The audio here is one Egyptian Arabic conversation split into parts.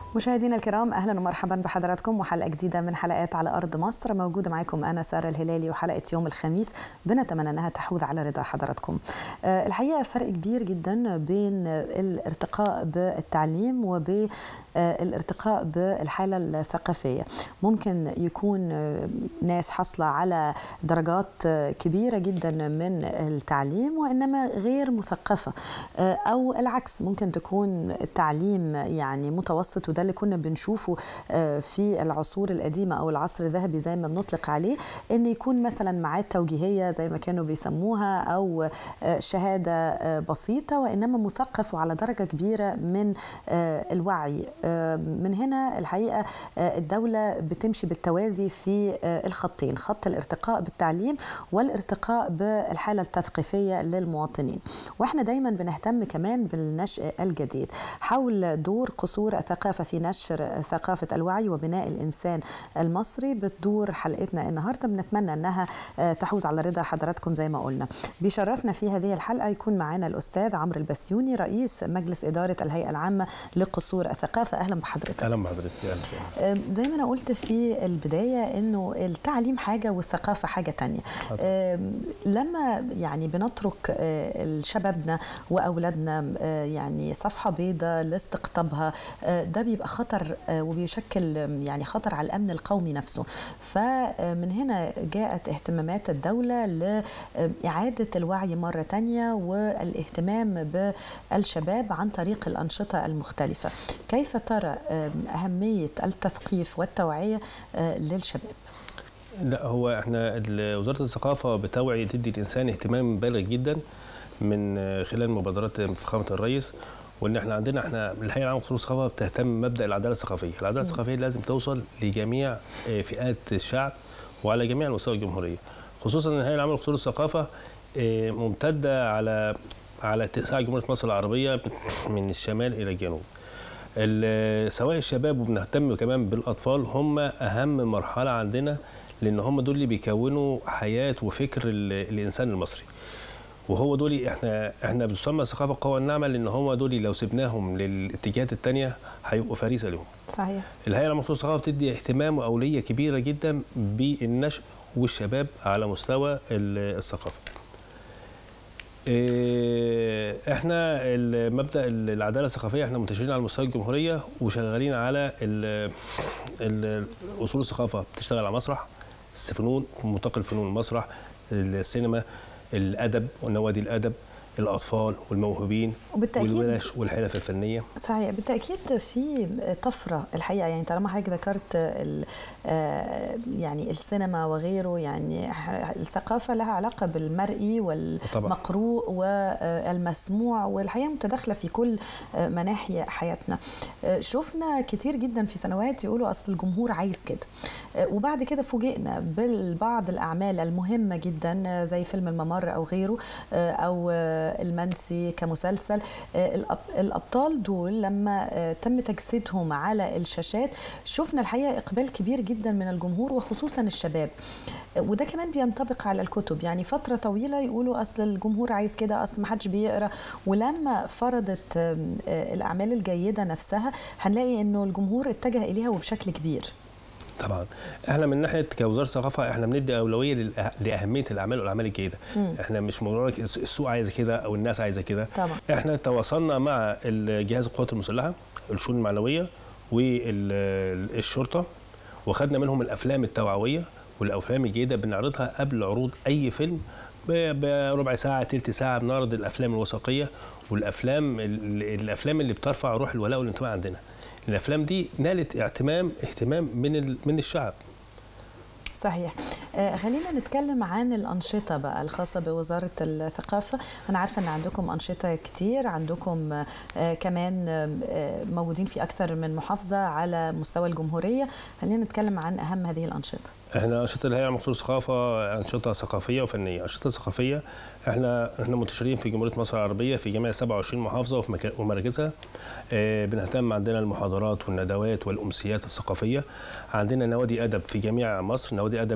مشاهدينا الكرام اهلا ومرحبا بحضراتكم وحلقه جديده من حلقات على ارض مصر موجوده معكم انا ساره الهلالي وحلقه يوم الخميس بنتمنى انها تحوز على رضا حضراتكم. الحقيقه فرق كبير جدا بين الارتقاء بالتعليم وب الارتقاء بالحالة الثقافية ممكن يكون ناس حصلة على درجات كبيرة جدا من التعليم وإنما غير مثقفة أو العكس ممكن تكون التعليم يعني متوسط وده اللي كنا بنشوفه في العصور القديمة أو العصر الذهبي زي ما بنطلق عليه إن يكون مثلا معاه توجيهية زي ما كانوا بيسموها أو شهادة بسيطة وإنما مثقف وعلى درجة كبيرة من الوعي من هنا الحقيقه الدوله بتمشي بالتوازي في الخطين خط الارتقاء بالتعليم والارتقاء بالحاله التثقيفيه للمواطنين واحنا دايما بنهتم كمان بالنشء الجديد حول دور قصور الثقافه في نشر ثقافه الوعي وبناء الانسان المصري بتدور حلقتنا النهارده بنتمنى انها تحوز على رضا حضراتكم زي ما قلنا بيشرفنا في هذه الحلقه يكون معنا الاستاذ عمرو البسيوني رئيس مجلس اداره الهيئه العامه لقصور الثقافه اهلا بحضرتك اهلا بحضرتك اهلا زي ما انا قلت في البدايه انه التعليم حاجه والثقافه حاجه تانية لما يعني بنترك شبابنا واولادنا يعني صفحه بيضاء لاستقطابها ده بيبقى خطر وبيشكل يعني خطر على الامن القومي نفسه فمن هنا جاءت اهتمامات الدوله لاعاده الوعي مره تانية والاهتمام بالشباب عن طريق الانشطه المختلفه كيف ترى أهمية التثقيف والتوعية للشباب؟ لا هو احنا وزاره الثقافه بتوعي تدي الانسان اهتمام بالغ جدا من خلال مبادرات فخامه الرئيس وان احنا عندنا احنا الهيئه العامه لقصور الثقافه بتهتم بمبدا العداله الثقافيه، العداله الثقافيه لازم توصل لجميع فئات الشعب وعلى جميع مستوى الجمهوريه، خصوصا ان الهيئه العامه لقصور الثقافه ممتده على على اتساع جمهوريه مصر العربيه من الشمال الى الجنوب. سواء الشباب وبنهتم كمان بالاطفال هم اهم مرحله عندنا لان هم دول اللي بيكونوا حياه وفكر الانسان المصري وهو دول احنا احنا بنسمى الثقافه القوى الناعمه لان هم دول لو سبناهم للاتجاهات الثانيه هيبقوا فريسه لهم صحيح الهيئه العامه للثقافه بتدي اهتمام واوليه كبيره جدا بالنشء والشباب على مستوى الثقافه احنا مبدا العداله الثقافيه احنا منتشرين على مستوى الجمهوريه وشغالين على اصول الثقافه بتشتغل على مسرح الفنون منتقل الفنون المسرح السينما الادب ونوادي الادب الاطفال والموهوبين وبالتأكيد والورش والحرف الفنيه صحيح بالتاكيد في طفره الحقيقه يعني طالما حضرتك ذكرت يعني السينما وغيره يعني الثقافه لها علاقه بالمرئي والمقروء والمسموع والحقيقه متداخله في كل مناحي حياتنا شفنا كتير جدا في سنوات يقولوا اصل الجمهور عايز كده وبعد كده فوجئنا بالبعض الاعمال المهمه جدا زي فيلم الممر او غيره او المنسي كمسلسل الابطال دول لما تم تجسيدهم على الشاشات شفنا الحقيقه اقبال كبير جدا من الجمهور وخصوصا الشباب وده كمان بينطبق على الكتب يعني فتره طويله يقولوا اصل الجمهور عايز كده اصل ما حدش بيقرا ولما فرضت الاعمال الجيده نفسها هنلاقي انه الجمهور اتجه اليها وبشكل كبير طبعا احنا من ناحيه كوزاره الثقافه احنا بندي اولويه لاهميه الاعمال والاعمال الجيده مم. احنا مش مجرد السوق عايزه كده او الناس عايزه كده طبعا احنا تواصلنا مع جهاز القوات المسلحه الشؤون المعنويه والشرطه وخدنا منهم الافلام التوعويه والافلام الجيده بنعرضها قبل عروض اي فيلم بربع ساعه تلت ساعه بنعرض الافلام الوثائقيه والافلام الافلام اللي بترفع روح الولاء والانتماء عندنا الافلام دي نالت اهتمام اهتمام من من الشعب صحيح آه خلينا نتكلم عن الأنشطة بقى الخاصة بوزارة الثقافة أنا عارفة أن عندكم أنشطة كتير عندكم آه كمان آه موجودين في أكثر من محافظة على مستوى الجمهورية خلينا نتكلم عن أهم هذه الأنشطة احنا أنشطة الهيئة المخصوصة الثقافة أنشطة ثقافية وفنية أنشطة ثقافية احنا احنا منتشرين في جمهورية مصر العربية في جميع 27 محافظة وفي ومراكزها اه بنهتم عندنا المحاضرات والندوات والأمسيات الثقافية عندنا نوادي أدب في جميع مصر نوادي أدب اللي بتفرغ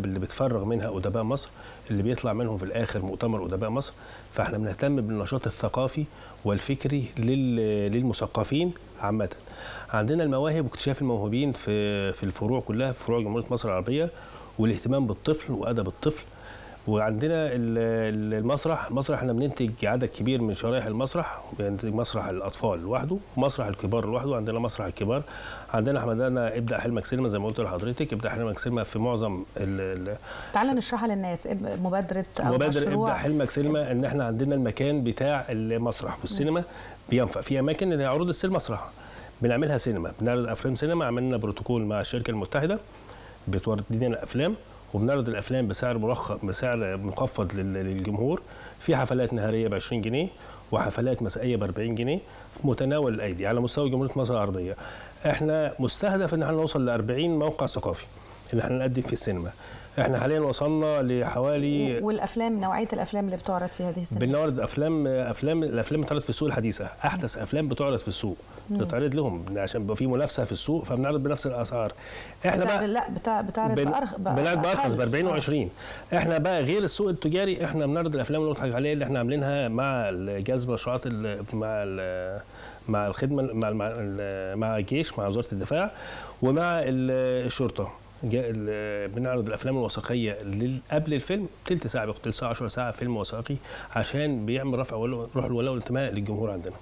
بيتفرغ منها ادباء مصر اللي بيطلع منهم في الاخر مؤتمر ادباء مصر فاحنا بنهتم بالنشاط الثقافي والفكري لل- للمثقفين عامه عندنا المواهب واكتشاف الموهوبين في في الفروع كلها في فروع جمهوريه مصر العربيه والاهتمام بالطفل وادب الطفل وعندنا ال- ال- المسرح مسرح احنا بننتج عدد كبير من شرائح المسرح بننتج مسرح الاطفال لوحده ومسرح الكبار لوحده عندنا مسرح الكبار عندنا احنا بدانا ابدا حلمك سينما زي ما قلت لحضرتك ابدا حلمك سينما في معظم ال- ال- تعال نشرحها للناس إب- مبادره او مبادر مشروع ابدا حلمك سينما ان احنا عندنا المكان بتاع المسرح والسينما بينفع في اماكن اللي هي عروض السينما مسرح بنعملها سينما بنعرض افلام سينما عملنا بروتوكول مع الشركه المتحده بتورد لنا الافلام وبنعرض الافلام بسعر مرخص بسعر مخفض لل- للجمهور في حفلات نهاريه ب 20 جنيه وحفلات مسائيه ب 40 جنيه في متناول الايدي على مستوى جمهوريه مصر العربيه احنا مستهدف ان احنا نوصل ل 40 موقع ثقافي اللي احنا نقدم في السينما احنا حاليا وصلنا لحوالي والافلام نوعيه الافلام اللي بتعرض في هذه السينما بنعرض افلام افلام الافلام بتعرض في السوق الحديثه احدث افلام بتعرض في السوق بتتعرض لهم عشان يبقى في منافسه في السوق فبنعرض بنفس الاسعار احنا بتاع- بقى لا بتاع بتعرض بن- بأرخ بأ- بنعرض بارخص ب 40 آه. و20 احنا بقى غير السوق التجاري احنا بنعرض الافلام اللي بنضحك عليها اللي احنا عاملينها مع جذب مشروعات ال- مع ال- مع الخدمه مع مع, ال- مع الجيش مع وزاره الدفاع ومع ال- الشرطه جا- ال- بنعرض الافلام الوثائقيه لل- قبل الفيلم تلت ساعه بياخد تلت ساعه 10 ساعه فيلم وثائقي عشان بيعمل رفع ولو- روح الولاء والانتماء للجمهور عندنا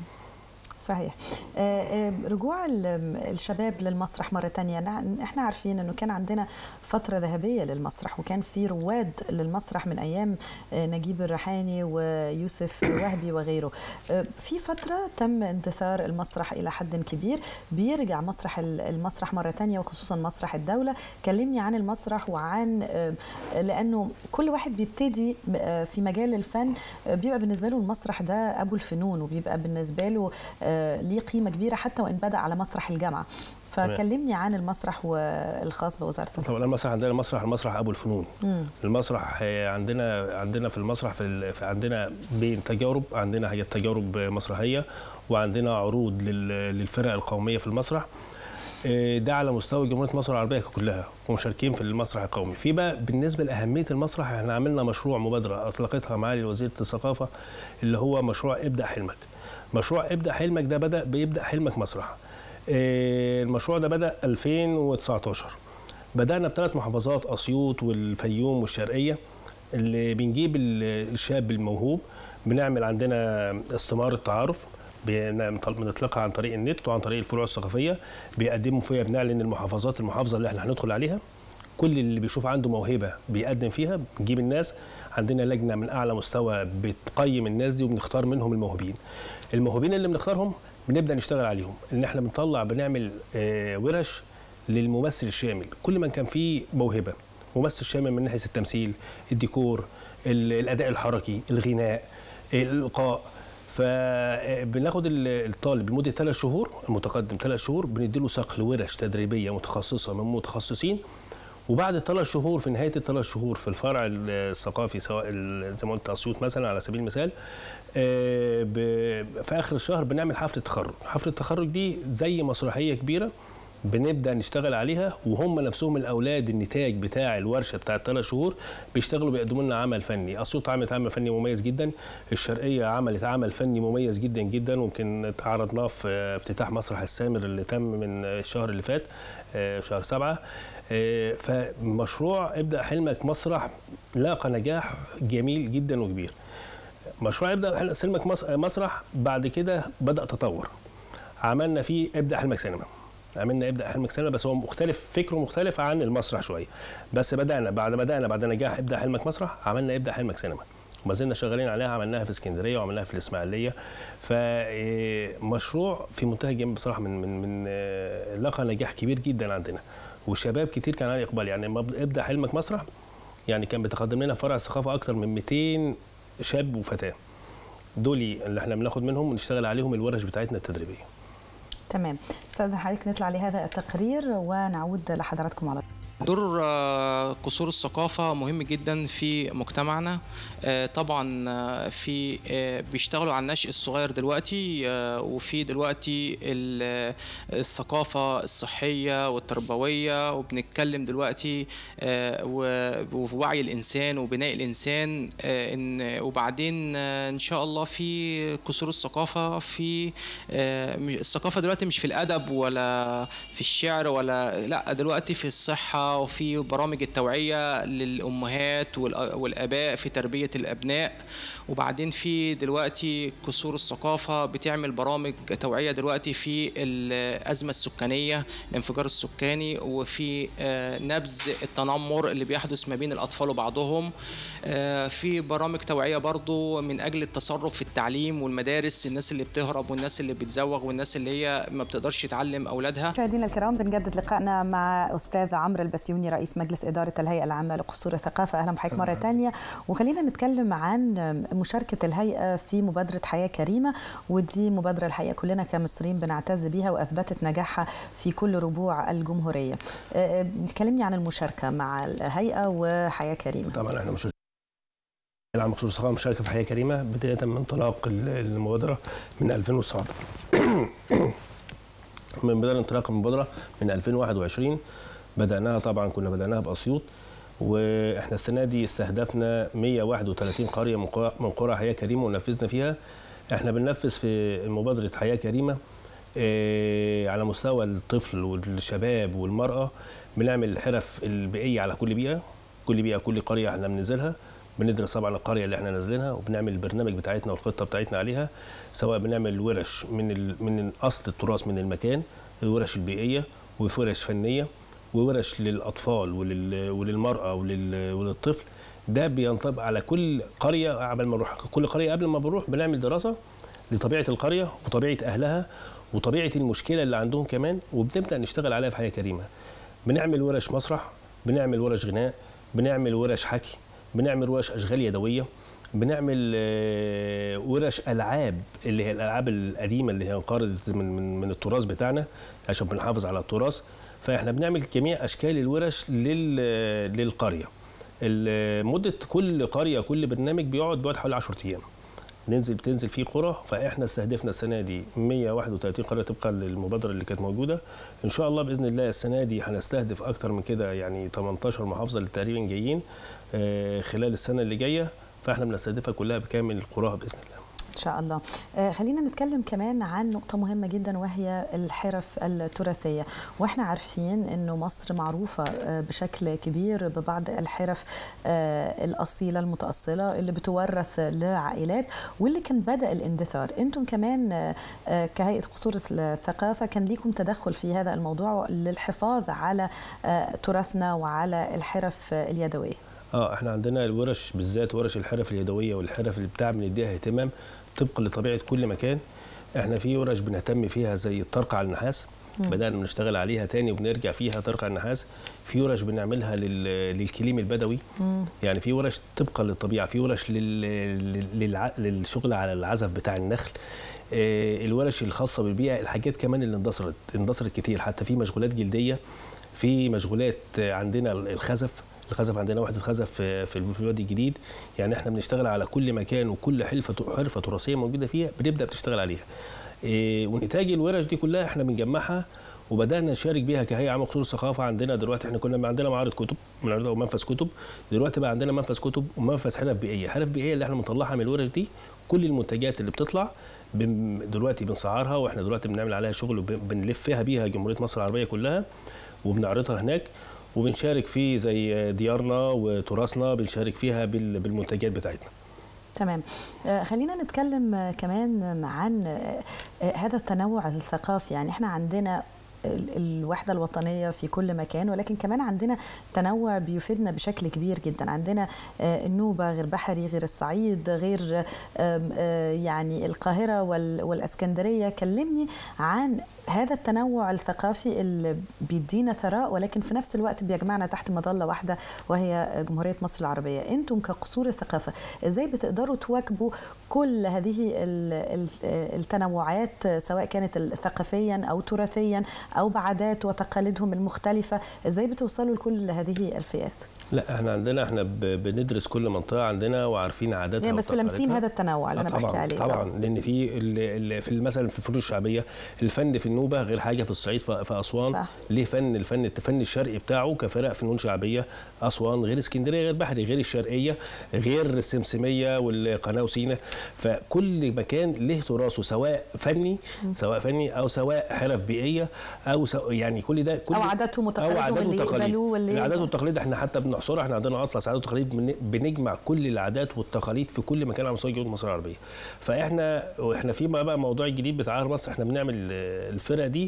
صحيح آه، آه، رجوع ال- الشباب للمسرح مرة تانية نع- احنا عارفين انه كان عندنا فترة ذهبية للمسرح وكان في رواد للمسرح من ايام آه، نجيب الريحاني ويوسف وهبي وغيره آه، في فترة تم اندثار المسرح الى حد كبير بيرجع مسرح ال- المسرح مرة تانية وخصوصا مسرح الدولة كلمني عن المسرح وعن آه، لانه كل واحد بيبتدي آه، في مجال الفن آه، بيبقى بالنسبة له المسرح ده ابو الفنون وبيبقى بالنسبة له آه، ليه قيمة كبيرة حتى وإن بدأ على مسرح الجامعة فكلمني عن المسرح والخاص بوزارة الثقافة طبعا المسرح عندنا المسرح المسرح ابو الفنون مم. المسرح آه، عندنا عندنا في المسرح في, ال- في عندنا بين تجارب عندنا حاجات تجارب مسرحيه وعندنا عروض لل- للفرق القوميه في المسرح آه، ده على مستوى جمهوريه مصر العربيه كلها ومشاركين في المسرح القومي في بقى بالنسبه لاهميه المسرح احنا عملنا مشروع مبادره اطلقتها معالي وزيره الثقافه اللي هو مشروع ابدا حلمك مشروع ابدا حلمك ده بدا بيبدا حلمك مسرح آه، المشروع ده بدا 2019 بدانا بثلاث محافظات اسيوط والفيوم والشرقيه اللي بنجيب ال- الشاب الموهوب بنعمل عندنا استمارة تعارف بن- بنطلقها عن طريق النت وعن طريق الفروع الثقافيه بيقدموا فيها بنعلن المحافظات المحافظه اللي احنا هندخل عليها كل اللي بيشوف عنده موهبه بيقدم فيها بنجيب الناس عندنا لجنه من اعلى مستوى بتقيم الناس دي وبنختار منهم الموهوبين الموهوبين اللي بنختارهم بنبدا نشتغل عليهم ان احنا بنطلع بنعمل آه، ورش للممثل الشامل كل من كان فيه موهبه ممثل شامل من ناحيه التمثيل الديكور ال- الاداء الحركي الغناء الالقاء فبناخد ال- الطالب لمده ثلاث شهور المتقدم ثلاث شهور بنديله صقل ورش تدريبيه متخصصه من متخصصين وبعد الثلاث شهور في نهايه الثلاث شهور في الفرع الثقافي سواء ال- زي ما قلت اسيوط مثلا على سبيل المثال آه، ب- في اخر الشهر بنعمل حفله تخرج حفله التخرج دي زي مسرحيه كبيره بنبدا نشتغل عليها وهم نفسهم الاولاد النتاج بتاع الورشه بتاع الثلاث شهور بيشتغلوا بيقدموا لنا عمل فني اسيوط عملت عمل فني مميز جدا الشرقيه عملت عمل فني مميز جدا جدا ويمكن تعرضناه في افتتاح مسرح السامر اللي تم من الشهر اللي فات آه، في شهر سبعة آه، فمشروع ابدا حلمك مسرح لاقى نجاح جميل جدا وكبير مشروع ابدا حلمك سلمك مس- مسرح بعد كده بدا تطور عملنا فيه ابدا حلمك سينما عملنا ابدا حلمك سينما بس هو مختلف فكره مختلف عن المسرح شويه بس بدانا بعد ما بدانا بعد نجاح ابدا حلمك مسرح عملنا ابدا حلمك سينما وما زلنا شغالين عليها عملناها في اسكندريه وعملناها في الاسماعيليه فمشروع في منتهى الجمال بصراحه من من من آه، لقى نجاح كبير جدا عندنا وشباب كتير كان عليه اقبال يعني لما ابدا حلمك مسرح يعني كان بيتقدم لنا فرع الثقافه اكثر من 200 شاب وفتاه دول اللي احنا بناخد منهم ونشتغل عليهم الورش بتاعتنا التدريبيه تمام استاذن حضرتك نطلع لهذا التقرير ونعود لحضراتكم على دور آه، قصور الثقافة مهم جدا في مجتمعنا آه، طبعا آه، في آه، بيشتغلوا على النشء الصغير دلوقتي آه، وفي دلوقتي ال- الثقافة الصحية والتربوية وبنتكلم دلوقتي آه، و- ووعي الإنسان وبناء الإنسان آه، إن وبعدين آه، إن شاء الله في قصور الثقافة في آه، م- الثقافة دلوقتي مش في الأدب ولا في الشعر ولا لا دلوقتي في الصحة وفي برامج التوعية للأمهات والأ- والآباء في تربية الأبناء وبعدين في دلوقتي قصور الثقافة بتعمل برامج توعية دلوقتي في الأزمة السكانية الانفجار السكاني وفي آه، نبذ التنمر اللي بيحدث ما بين الأطفال وبعضهم آه، في برامج توعية برضو من أجل التصرف في التعليم والمدارس الناس اللي بتهرب والناس اللي بتزوغ والناس اللي هي ما بتقدرش تعلم أولادها مشاهدينا الكرام بنجدد لقائنا مع استاذ عمرو البسيوني رئيس مجلس اداره الهيئه العامه لقصور الثقافه اهلا بحضرتك مره ثانيه وخلينا نتكلم عن مشاركه الهيئه في مبادره حياه كريمه ودي مبادره الحقيقه كلنا كمصريين بنعتز بيها واثبتت نجاحها في كل ربوع الجمهوريه أه، تكلمني عن المشاركه مع الهيئه وحياه كريمه طبعا احنا مش العام مخصوص الثقافه مشاركه في حياه كريمه بدايه من انطلاق ال- المبادره من 2019 من بدايه انطلاق المبادره من 2021 بداناها طبعا كنا بداناها باسيوط واحنا السنه دي استهدفنا 131 قريه من قرى- من قرى حياه كريمه ونفذنا فيها احنا بننفذ في مبادره حياه كريمه آه، على مستوى الطفل والشباب والمراه بنعمل الحرف البيئيه على كل بيئه كل بيئه كل قريه احنا بننزلها بندرس طبعا القريه اللي احنا نازلينها وبنعمل البرنامج بتاعتنا والخطه بتاعتنا عليها سواء بنعمل ورش من ال... من اصل التراث من المكان الورش البيئيه وورش فنيه وورش للاطفال ولل... وللمراه ولل... وللطفل ده بينطبق على كل قريه قبل ما نروح كل قريه قبل ما بنروح بنعمل دراسه لطبيعه القريه وطبيعه اهلها وطبيعه المشكله اللي عندهم كمان وبنبدا نشتغل عليها في حياه كريمه بنعمل ورش مسرح بنعمل ورش غناء بنعمل ورش حكي بنعمل ورش اشغال يدويه بنعمل آه، ورش العاب اللي هي الالعاب القديمه اللي هي انقرضت من من من التراث بتاعنا عشان بنحافظ على التراث فاحنا بنعمل جميع اشكال الورش لل للقريه ال- مده كل قريه كل برنامج بيقعد بيقعد حوالي 10 ايام ننزل بتنزل فيه قرى فاحنا استهدفنا السنه دي 131 قريه طبقا للمبادره اللي كانت موجوده ان شاء الله باذن الله السنه دي هنستهدف اكتر من كده يعني 18 محافظه اللي تقريبا جايين آه، خلال السنه اللي جايه فاحنا بنستهدفها كلها بكامل قراها باذن الله ان شاء الله آه، خلينا نتكلم كمان عن نقطة مهمة جدا وهي الحرف التراثية واحنا عارفين انه مصر معروفة آه، بشكل كبير ببعض الحرف آه، الأصيلة المتأصلة اللي بتورث لعائلات واللي كان بدأ الاندثار انتم كمان آه، آه، كهيئة قصور الثقافة كان ليكم تدخل في هذا الموضوع للحفاظ على آه، تراثنا وعلى الحرف آه، اليدوية اه احنا عندنا الورش بالذات ورش الحرف اليدويه والحرف اللي بتاع بنديها اهتمام طبقا لطبيعه كل مكان احنا في ورش بنهتم فيها زي الطرق على النحاس بدانا بنشتغل عليها تاني وبنرجع فيها طرق على النحاس في ورش بنعملها لل- للكليم البدوي يعني في ورش طبقا للطبيعه في ورش لل... لل... للع... للشغل على العزف بتاع النخل آه، الورش الخاصه بالبيئه الحاجات كمان اللي اندثرت اندثرت كتير حتى في مشغولات جلديه في مشغولات آه، عندنا الخزف الخزف عندنا وحده خزف في في الوادي الجديد يعني احنا بنشتغل على كل مكان وكل حرفه حرفه تراثيه موجوده فيها بنبدا بنشتغل عليها إيه ونتاج الورش دي كلها احنا بنجمعها وبدانا نشارك بيها كهيئه عامه قصور الثقافه عندنا دلوقتي احنا كنا عندنا معارض كتب بنعرضها ومنفذ كتب دلوقتي بقى عندنا منفذ كتب ومنفذ حرف بيئيه حرف بيئيه اللي احنا بنطلعها من الورش دي كل المنتجات اللي بتطلع بن دلوقتي بنسعرها واحنا دلوقتي بنعمل عليها شغل وبنلفها بيها جمهوريه مصر العربيه كلها وبنعرضها هناك وبنشارك في زي ديارنا وتراثنا بنشارك فيها بال- بالمنتجات بتاعتنا تمام آه، خلينا نتكلم آه، كمان عن آه، آه، هذا التنوع الثقافي يعني احنا عندنا ال- الوحدة الوطنية في كل مكان ولكن كمان عندنا تنوع بيفيدنا بشكل كبير جدا عندنا آه، النوبة غير بحري غير الصعيد غير آم، آه، يعني القاهرة وال- والأسكندرية كلمني عن هذا التنوع الثقافي اللي بيدينا ثراء ولكن في نفس الوقت بيجمعنا تحت مظله واحده وهي جمهوريه مصر العربيه انتم كقصور الثقافه ازاي بتقدروا تواكبوا كل هذه التنوعات سواء كانت ثقافيا او تراثيا او بعادات وتقاليدهم المختلفه ازاي بتوصلوا لكل هذه الفئات لا احنا عندنا احنا بندرس كل منطقه عندنا وعارفين عاداتها يعني بس لامسين هذا التنوع اللي انا بحكي عليه طبعا طبعا لان في في مثلا في الفنون الشعبيه الفن في النوبه غير حاجه في الصعيد في اسوان صح. ليه فن الفن الفن الشرقي بتاعه كفرق فنون شعبيه اسوان غير اسكندريه غير بحري غير الشرقيه غير السمسميه والقناه وسينا فكل مكان له تراثه سواء فني سواء فني او سواء حرف بيئيه او يعني كل ده كل او عاداتهم وتقاليدهم اللي يقبلوه واللي العادات والتقاليد احنا حتى بنحصرها احنا عندنا اطلس عادات وتقاليد بنجمع كل العادات والتقاليد في كل مكان على مستوى جمهوريه مصر العربيه فاحنا واحنا في بقى موضوع الجديد بتاع مصر احنا بنعمل الفرق دي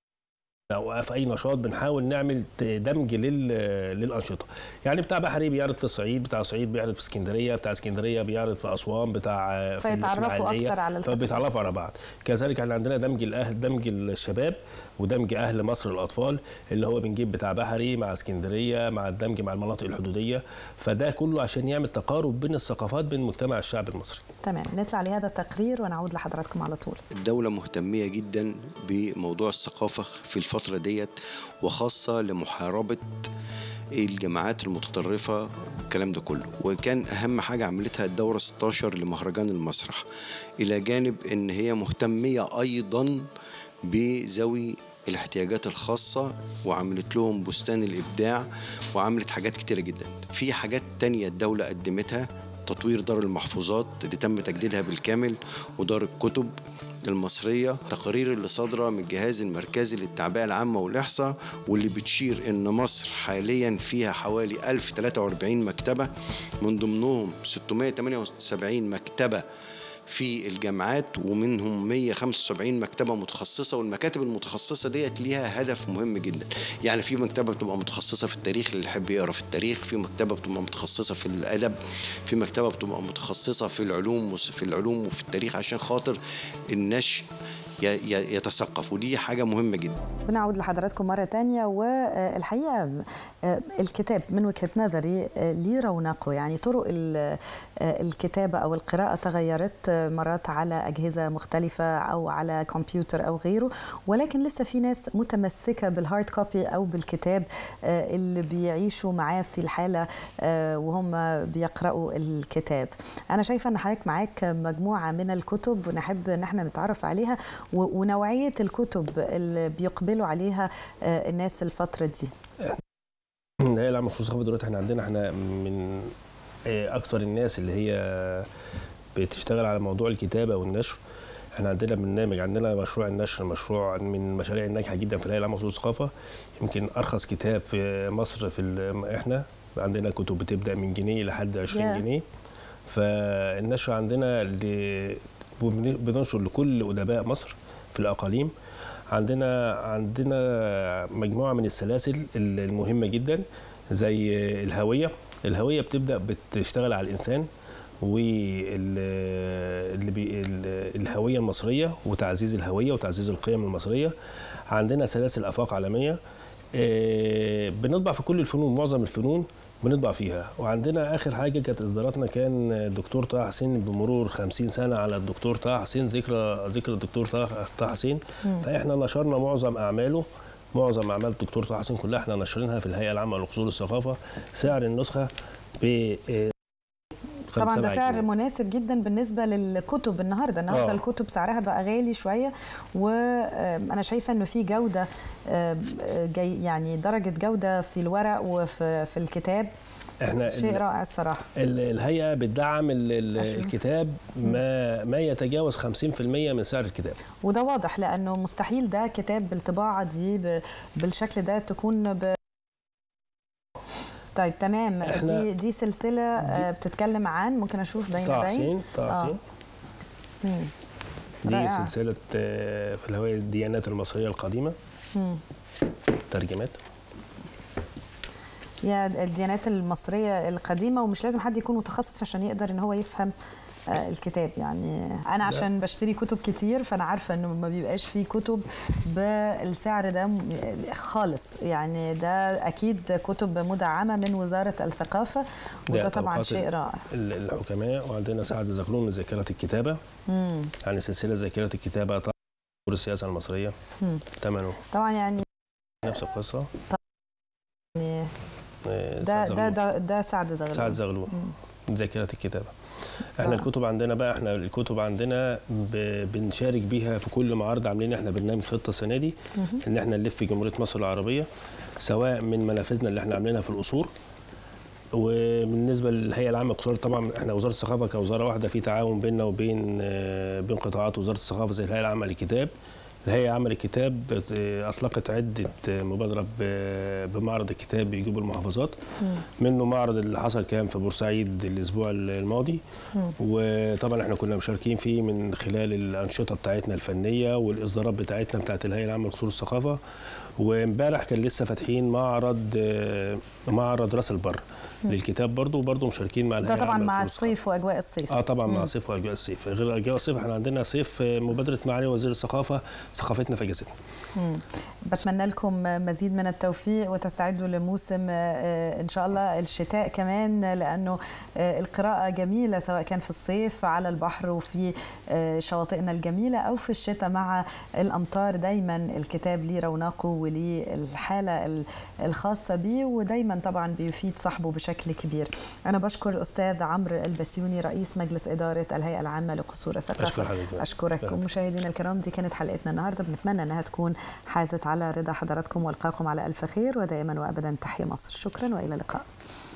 او في اي نشاط بنحاول نعمل دمج للانشطه يعني بتاع بحري بيعرض في الصعيد بتاع الصعيد بيعرض في اسكندريه بتاع اسكندريه بيعرض في اسوان بتاع فيتعرفوا اكتر على فبيتعرفوا على بعض كذلك احنا عندنا دمج الاهل دمج الشباب ودمج اهل مصر الاطفال اللي هو بنجيب بتاع بحري مع اسكندريه مع الدمج مع المناطق الحدوديه فده كله عشان يعمل تقارب بين الثقافات بين مجتمع الشعب المصري تمام نطلع لهذا التقرير ونعود لحضراتكم على طول الدوله مهتميه جدا بموضوع الثقافه في الفتره ديت وخاصه لمحاربه الجماعات المتطرفة والكلام ده كله وكان أهم حاجة عملتها الدورة 16 لمهرجان المسرح إلى جانب إن هي مهتمية أيضا بذوي الاحتياجات الخاصة وعملت لهم بستان الإبداع وعملت حاجات كتيرة جدا في حاجات تانية الدولة قدمتها تطوير دار المحفوظات اللي تم تجديدها بالكامل ودار الكتب المصرية تقارير اللي صادرة من الجهاز المركزي للتعبئة العامة والإحصاء واللي بتشير إن مصر حاليا فيها حوالي 1043 مكتبة من ضمنهم 678 مكتبة في الجامعات ومنهم 175 مكتبه متخصصه والمكاتب المتخصصه ديت ليها هدف مهم جدا يعني في مكتبه بتبقى متخصصه في التاريخ اللي يحب يقرا في التاريخ في مكتبه بتبقى متخصصه في الادب في مكتبه بتبقى متخصصه في العلوم في العلوم وفي التاريخ عشان خاطر النشء يتثقف ودي حاجه مهمه جدا بنعود لحضراتكم مره تانية والحقيقه الكتاب من وجهه نظري ليه رونقه يعني طرق الكتابه او القراءه تغيرت مرات على اجهزه مختلفه او على كمبيوتر او غيره ولكن لسه في ناس متمسكه بالهارد كوبي او بالكتاب اللي بيعيشوا معاه في الحاله وهم بيقراوا الكتاب انا شايفه ان حضرتك معاك مجموعه من الكتب ونحب ان احنا نتعرف عليها ونوعيه الكتب اللي بيقبلوا عليها الناس الفتره دي هي العامة في الثقافة دلوقتي احنا عندنا احنا من اكتر الناس اللي هي بتشتغل على موضوع الكتابة والنشر احنا عندنا برنامج عندنا مشروع النشر مشروع من المشاريع الناجحة جدا في الهيئة العامة في الثقافة يمكن ارخص كتاب في مصر في احنا عندنا كتب بتبدأ من جنيه لحد 20 yeah. جنيه فالنشر عندنا اللي بننشر لكل ادباء مصر في الاقاليم عندنا عندنا مجموعه من السلاسل المهمه جدا زي الهويه الهويه بتبدا بتشتغل على الانسان والهويه المصريه وتعزيز الهويه وتعزيز القيم المصريه عندنا سلاسل افاق عالميه بنطبع في كل الفنون معظم الفنون بنطبع فيها وعندنا اخر حاجه كانت اصداراتنا كان الدكتور طه حسين بمرور 50 سنه على الدكتور طه حسين ذكرى ذكرى الدكتور طه حسين فاحنا نشرنا معظم اعماله معظم اعمال الدكتور طه حسين كلها احنا نشرينها في الهيئه العامه لاصول الثقافه سعر النسخه ب طبعا ده سعر مناسب جدا بالنسبه للكتب النهارده النهارده الكتب سعرها بقى غالي شويه وانا شايفه انه في جوده جاي يعني درجه جوده في الورق وفي في الكتاب احنا شيء رائع الصراحه الهيئه بتدعم الكتاب ما ما يتجاوز 50% من سعر الكتاب وده واضح لانه مستحيل ده كتاب بالطباعه دي بالشكل ده تكون ب طيب تمام دي دي سلسله دي بتتكلم عن ممكن اشوف باين باين حسين طه حسين دي رائع. سلسله في الهويه الديانات المصريه القديمه مم. ترجمات يا الديانات المصريه القديمه ومش لازم حد يكون متخصص عشان يقدر ان هو يفهم آه، الكتاب يعني انا عشان بشتري كتب كتير فانا عارفه انه ما بيبقاش في كتب بالسعر ده م- خالص يعني ده اكيد كتب مدعمه من وزاره الثقافه وده ده طبعا توقعات شيء رائع ال- الحكماء وعندنا سعد زغلول من ذاكره الكتابه مم. يعني سلسله ذاكره الكتابه طبعا دور السياسه المصريه مم. ثمنه طبعا يعني نفس القصه يعني آه، ده سعد ده زغلول. ده, ده سعد زغلول سعد زغلول ذاكره الكتابه احنا آه. الكتب عندنا بقى احنا الكتب عندنا ب- بنشارك بيها في كل معرض عاملين احنا برنامج خطه السنه دي ان احنا نلف في جمهوريه مصر العربيه سواء من منافذنا اللي احنا عاملينها في القصور وبالنسبه للهيئه العامه للقصور طبعا احنا وزاره الثقافه كوزاره واحده في تعاون بيننا وبين آه، بين قطاعات وزاره الثقافه زي الهيئه العامه للكتاب الهيئه العامه للكتاب آه، اطلقت عده آه، مبادره ب- بمعرض الكتاب بيجيبوا المحافظات منه معرض اللي حصل كان في بورسعيد الاسبوع الماضي وطبعا احنا كنا مشاركين فيه من خلال الانشطه بتاعتنا الفنيه والاصدارات بتاعتنا بتاعت الهيئه العامه لقصور الثقافه وامبارح كان لسه فاتحين معرض آه، معرض راس البر للكتاب برضو وبرضو مشاركين مع ده الهيئه طبعا العامة مع لقصور الثقافة. الصيف واجواء الصيف اه طبعا مع صيف واجواء الصيف غير اجواء الصيف احنا عندنا صيف آه، مبادره معالي وزير الثقافه ثقافتنا في اجازتنا مم. بتمنى لكم مزيد من التوفيق وتستعدوا لموسم آه، ان شاء الله الشتاء كمان لانه آه، القراءه جميله سواء كان في الصيف على البحر وفي آه، شواطئنا الجميله او في الشتاء مع الامطار دايما الكتاب ليه رونقه وليه الحاله ال- الخاصه به ودايما طبعا بيفيد صاحبه بشكل كبير انا بشكر الاستاذ عمرو البسيوني رئيس مجلس اداره الهيئه العامه لقصور الثقافه أشكر حضرتك. اشكرك شكراً. مشاهدينا الكرام دي كانت حلقتنا النهارده بنتمنى انها تكون حازت على رضا حضراتكم والقاكم على الف خير ودائما وابدا تحيا مصر شكرا والى اللقاء